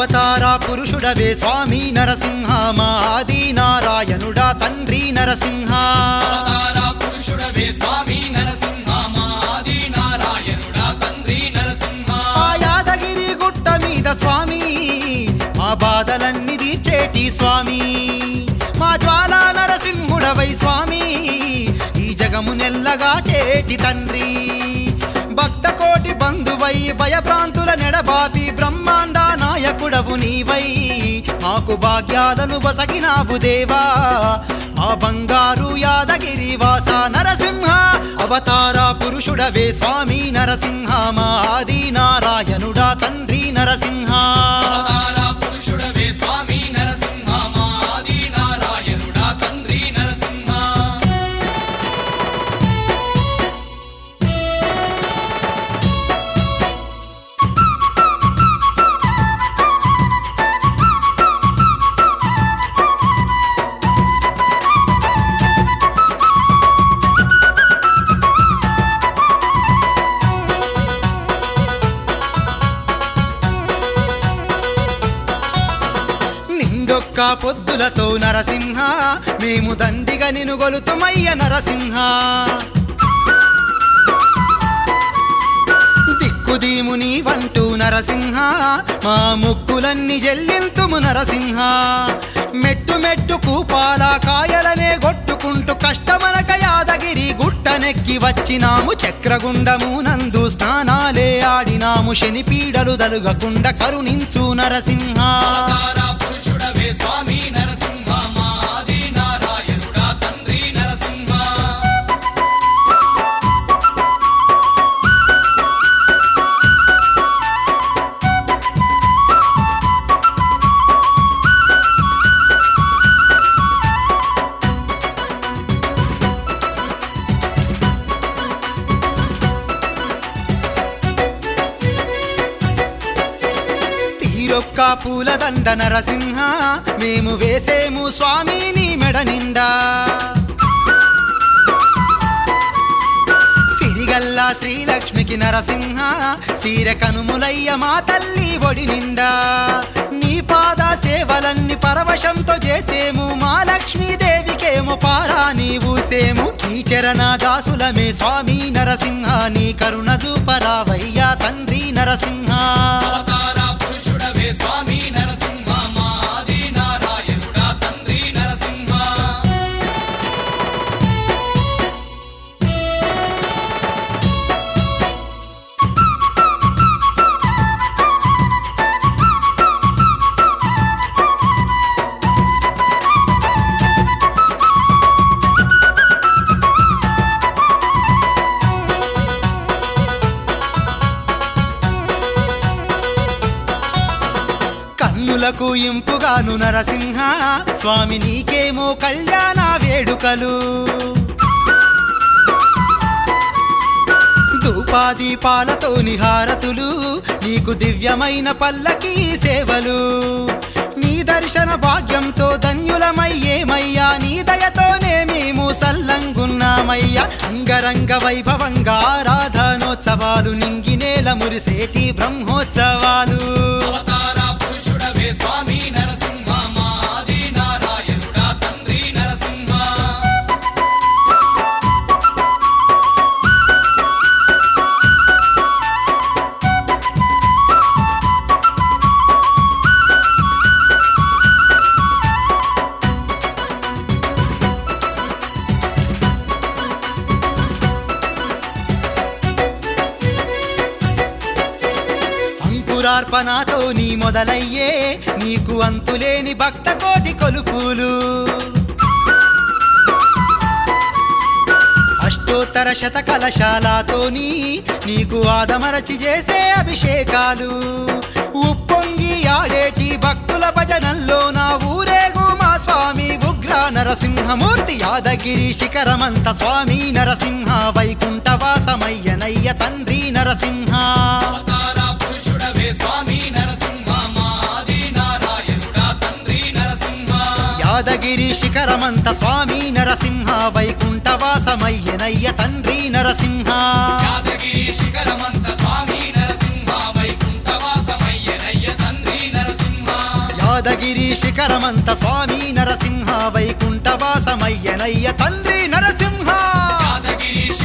అవతార పురుషుడవే స్వామి నరసింహ మా ఆది నారాయణుడా తండ్రి నరసింహ అవతార పురుషుడవే స్వామి నరసింహ మాది నారాయణుడా తండ్రి నరసింహ ఆ యాదగిరి గుట్ట మీద స్వామి మా బాధలన్నీ తీర్చేటి స్వామి మా జ్వాల నరసింహుడవై స్వామి ఈ జగము నెల్లగా చేటి తండ్రి భక్త కోటి బంధువై భయభ్రాంతుల నెడబాపి బ్రహ్మాండ నాయకుడవు నీవై మాకు భాగ్యాలను బసగినావు దేవా మా బంగారు యాదగిరి వాస నరసింహ అవతార పురుషుడవే స్వామి నరసింహ మా ఆది నారాయణుడా తండ్రి నరసింహ అవతార పురుషుడవే స్వామి నరసింహ మాది నారాయణుడా తండ్రి నరసింహ నిందొక్క పొద్దులతో నరసింహ మేము దండిగా నిను గొలుతుమయ్య నరసింహ దిక్కుదీము నీవంటూ నరసింహ మా ముక్కులన్నీ జల్లింతుము నరసింహ మెట్టు మెట్టుకు పాల కాయలనే గొట్టుకుంటూ కష్టమనక యాదగిరి గుట్టనెక్కి వచ్చినాము చక్రగుండము నందు స్నానాలే ఆడినాము శని పీడలు దలుగకుండ కరుణించు నరసింహ అవతార పురుషుడవే స్వామి నరసింహ మాది నారాయణుడా తండ్రి నరసింహ తీరొక్క పూలదండ నరసింహ మేము వేసేము స్వామిని మెడ నిండా సిరిగల్లా శ్రీలక్ష్మికి నరసింహ సీర కనుములయ్య మా తల్లి ఒడి నిండా నీ పాద సేవలన్నీ పరవశంతో చేసేము మా లక్ష్మీదేవికేమో పారా నీవు సేము నీ చరణ దాసులమే స్వామి నరసింహ నీ కరుణ చూపరావయ్యా తండ్రి నరసింహ అవతార పురుషుడవే స్వామి నరసింహ మాది నారాయణుడా తండ్రి నరసింహ కన్నులకు ఇంపుగాను నరసింహ స్వామి నీకేమో కళ్యాణ వేడుకలు ధూపాదీపాలతో నిహారతులు నీకు దివ్యమైన పల్లకీ సేవలు నీ దర్శన భాగ్యంతో ధన్యులమయ్యేమయ్యా నీ దయతోనే మేము సల్లంగున్నామయ్యా అంగరంగ వైభవంగా ఆరాధనోత్సవాలు నింగినేల మురిసేటి బ్రహ్మోత్సవాలు అవతార పురుషుడవే స్వామి నరసింహ మాది నారాయణుడా తండ్రి నరసింహ అంకురార్పణతో నీ మొదలయ్యే నీకు అంతులేని భక్త కోటి కొలుపులు అష్టోత్తర శత కలశాలతోని నీకు ఆదమరచి చేసే అభిషేకాలు ఉప్పొంగి ఆడేటి భక్తుల భజనల్లో నా ఊరేగు మా స్వామి ఉగ్ర నరసింహమూర్తి యాదగిరి శిఖరమంత స్వామి నరసింహ వైకుంఠవాసమయ్యనయ్య తండ్రి నరసింహ అవతార పురుషుడవే స్వామి నరసింహ మాది నారాయణుడా తండ్రి నరసింహ యాదగిరి శిఖరమంత స్వామి నరసింహ వైకుంఠవాసమయ్యనయ్య తండ్రి నరసింహ యాదగిరి శిఖరమంత స్వామి నరసింహ వైకుంఠవాసమయ్యనయ్య తండ్రి నరసింహ శిఖరమంత స్వామి నరసింహ వైకుంఠవాసమయ్యనయ్య తండ్రి నరసింహ యాదగిరి